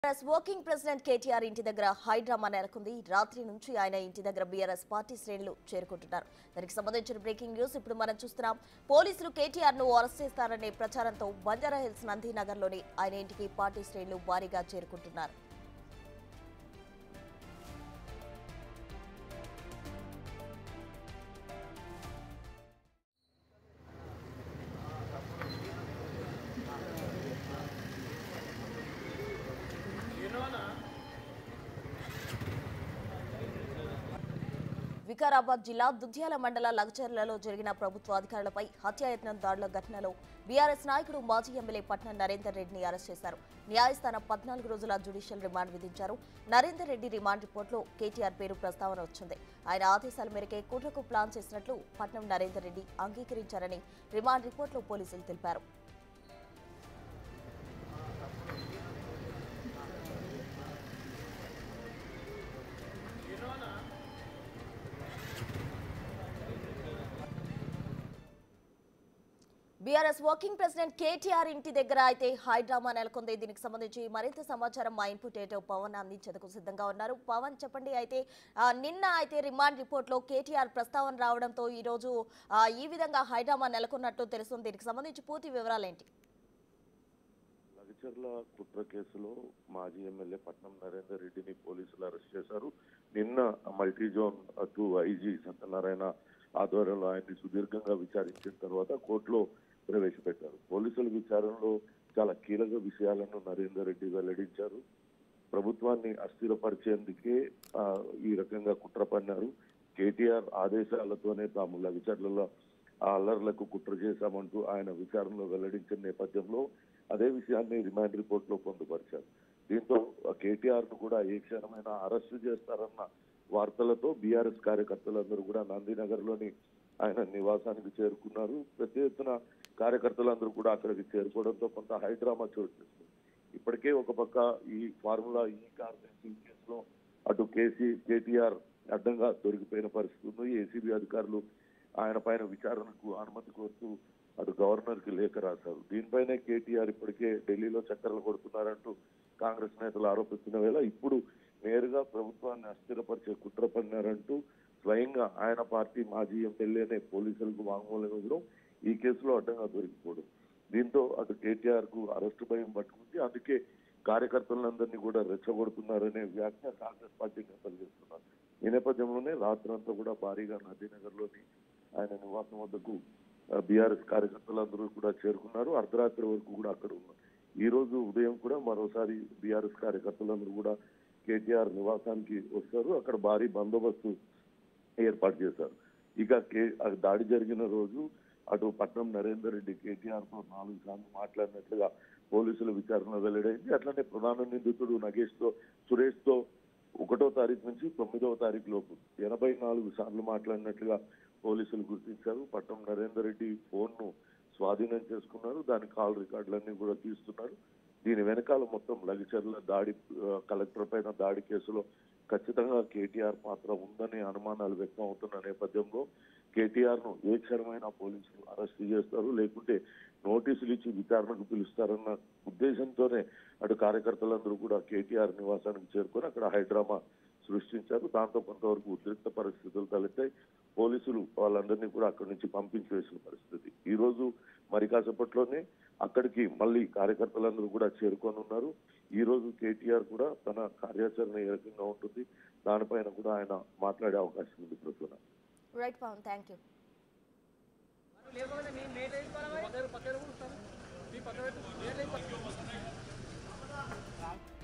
BRS working president KTR ఇంటి దగ్గర high drama నెలకొంది రాత్రి నుంచి ఆయన ఇంటి దగ్గర బీఆర్ఎస్ పార్టీ శ్రేణులు చేరుకుంటున్నారు దానికి సంబంధించిన బ్రేకింగ్ న్యూస్ ఇప్పుడు మనం చూస్తున్నాం పోలీసులు కేటీఆర్ ను అరెస్ట్ చేస్తారనే ప్రచారంతో బంజారా హిల్స్ నందినగర్లోని ఆయన ఇంటికి పార్టీ శ్రేణులు భారీగా చేరుకుంటున్నారు వికారాబాద్ జిల్లా దుధ్యాల మండల లగచర్లలో జరిగిన ప్రభుత్వ అధికారులపై హత్యాయత్నం దాడుల ఘటనలో బీఆర్ఎస్ నాయకుడు మాజీ ఎమ్మెల్యే పట్నం నరేందర్ రెడ్డిని అరెస్ట్ చేశారు న్యాయస్థానం పద్నాలుగు రోజుల జ్యుడిషియల్ రిమాండ్ విధించారు నరేందర్ రెడ్డి రిమాండ్ రిపోర్టులో కేటీఆర్ పేరు ప్రస్తావన వచ్చింది ఆయన ఆదేశాల మేరకే కుట్రకు ప్లాన్ చేసినట్లు పట్నం నరేందర్ రెడ్డి అంగీకరించారని రిమాండ్ రిపోర్టులో పోలీసులు తెలిపారు బీఆర్ఎస్ వర్కింగ్ ప్రెసిడెంట్ కేటీఆర్ ఇంటి దగ్గర అయితే హైడ్రామా నెలకొంది దీనికి సంబంధించి మరింత సమాచారం మా ఇన్పుట్ ఏటో పవన్ అందించేందుకు సిద్ధంగా ఉన్నారు పవన్ చెప్పండి అయితే ఆ, నిన్న అయితే రిమాండ్ రిపోర్ట్లో కేటీఆర్ ప్రస్తావన రావడంతో ఈ రోజు ఆ, ఈ విధంగా హైడ్రామా నెలకొన్నట్టు తెలుస్తుంది దీనికి సంబంధించి పూర్తి వివరాలు ఏంటి లగచర్ల కుట్ర కేసులో మాజీ ఎమ్మెల్యే పట్నం నరేందర్ రెడ్డిని పోలీసులు అరెస్ట్ చేశారు నిన్న multi zone two IG Satyanarayana ఆధ్వర్యంలో ఆయన్ని సుదీర్ఘంగా విచారించిన తర్వాత కోర్టులో ప్రవేశపెట్టారు పోలీసుల విచారణలో చాలా కీలక విషయాలను నరేందర్ రెడ్డి వెల్లడించారు ప్రభుత్వాన్ని అస్థిరపరిచేందుకే ఆ, ఈ రకంగా కుట్ర పన్నారు కేటీఆర్ ఆదేశాలతోనే తాము లగచర్లలో ఆ అల్లర్లకు కుట్ర చేశామంటూ ఆయన విచారణలో వెల్లడించిన నేపథ్యంలో అదే విషయాన్ని రిమాండ్ రిపోర్ట్ లో పొందుపరిచారు దీంతో కేటీఆర్ ను కూడా ఏ క్షణమైన అరెస్టు చేస్తారన్న వార్తలతో బీఆర్ఎస్ కార్యకర్తలందరూ కూడా గాంధీనగర్ లోని ఆయన నివాసానికి చేరుకున్నారు పెద్ద ఎత్తున కార్యకర్తలందరూ కూడా అక్కడికి చేరుకోవడంతో కొంత హైడ్రామా చోటు చేసుకుంది ఇప్పటికే ఒక పక్క ఈ ఫార్ములా ఈ కార్ రేసింగ్ కేసులో అటు కేసీ కేటీఆర్ అడ్డంగా దొరికిపోయిన పరిస్థితి ఉంది ఏసీబీ అధికారులు ఆయన పైన విచారణకు అనుమతి కోరుతూ అటు గవర్నర్ కి లేఖ రాశారు దీనిపైనే కేటీఆర్ ఇప్పటికే ఢిల్లీలో చక్కర్లు కొడుతున్నారంటూ కాంగ్రెస్ నేతలు ఆరోపిస్తున్న వేళ ఇప్పుడు నేరుగా ప్రభుత్వాన్ని అస్థిరపరిచే కుట్ర పన్నారంటూ స్వయంగా ఆయన పార్టీ మాజీ ఎమ్మెల్యేనే పోలీసులకు వాంగ్మూలం ఇవ్వడం ఈ కేసులో అడ్డంగా దొరికిపోవడం దీంతో అటు కేటీఆర్ కు అరెస్టు భయం పట్టుకుంది అందుకే కార్యకర్తలందరినీ కూడా రెచ్చగొడుతున్నారనే వ్యాఖ్య కాంగ్రెస్ పార్టీ నేతలు చేస్తున్నారు ఈ నేపథ్యంలోనే రాత్రంతా కూడా భారీగా నదీనగర్ లోని ఆయన నివాసం వద్దకు బీఆర్ఎస్ కార్యకర్తలందరూ కూడా చేరుకున్నారు అర్ధరాత్రి వరకు కూడా అక్కడ ఉన్నారు ఈ రోజు ఉదయం కూడా మరోసారి బీఆర్ఎస్ కార్యకర్తలందరూ కూడా కేటీఆర్ నివాసానికి వస్తారు అక్కడ భారీ బందోబస్తు ఏర్పాటు చేశారు ఇక కే ఆ దాడి జరిగిన రోజు అటు పట్నం నరేందర్ రెడ్డి కేటీఆర్ తో నాలుగు సార్లు మాట్లాడినట్లుగా పోలీసుల విచారణ వెల్లడైంది అట్లనే ప్రధాన నిందితుడు నగేష్ తో సురేష్ తో ఒకటో తారీఖు నుంచి తొమ్మిదవ తారీఖు లోపు ఎనభై నాలుగు సార్లు మాట్లాడినట్లుగా పోలీసులు గుర్తించారు పట్నం నరేందర్ రెడ్డి ఫోన్ ను స్వాధీనం చేసుకున్నారు దాని కాల్ రికార్డులన్నీ కూడా తీస్తున్నారు దీని వెనకాల మొత్తం లగిచర్ల దాడి ఆ, కలెక్టర్ పైన దాడి కేసులో ఖచ్చితంగా కేటీఆర్ పాత్ర ఉందనే అనుమానాలు వ్యక్తం అవుతున్న నేపథ్యంలో కేటీఆర్ ను ఏ క్షణమైనా పోలీసులు అరెస్ట్ చేస్తారు లేకుంటే నోటీసులు ఇచ్చి విచారణకు పిలుస్తారన్న ఉద్దేశంతోనే అటు కార్యకర్తలందరూ కూడా కేటీఆర్ నివాసానికి చేరుకొని అక్కడ హైడ్రామా సృష్టించారు దాంతో కొంతవరకు ఉద్రిక్త పరిస్థితులు తలెత్తాయి పోలీసులు వాళ్ళందరినీ కూడా అక్కడి నుంచి పంపించి వేసిన పరిస్థితి ఈ రోజు మరి కాసేపట్లోనే అక్కడికి మళ్ళీ కార్యకర్తలందరూ కూడా చేరుకొని ఉన్నారు ఈ రోజు కేటీఆర్ కూడా తన కార్యాచరణ ఏ రకంగా ఉంటుంది దానిపైన కూడా ఆయన మాట్లాడే అవకాశం ఉంది ప్రస్తుతం రైట్ పవన్ థ్యాంక్ యూ లేకపోతే నేను లేట్ అయిపోవాలి పక్కన పక్కన కూర్చుంటాను మీ పక్కన పెట్టు లేట్ అయిపోయి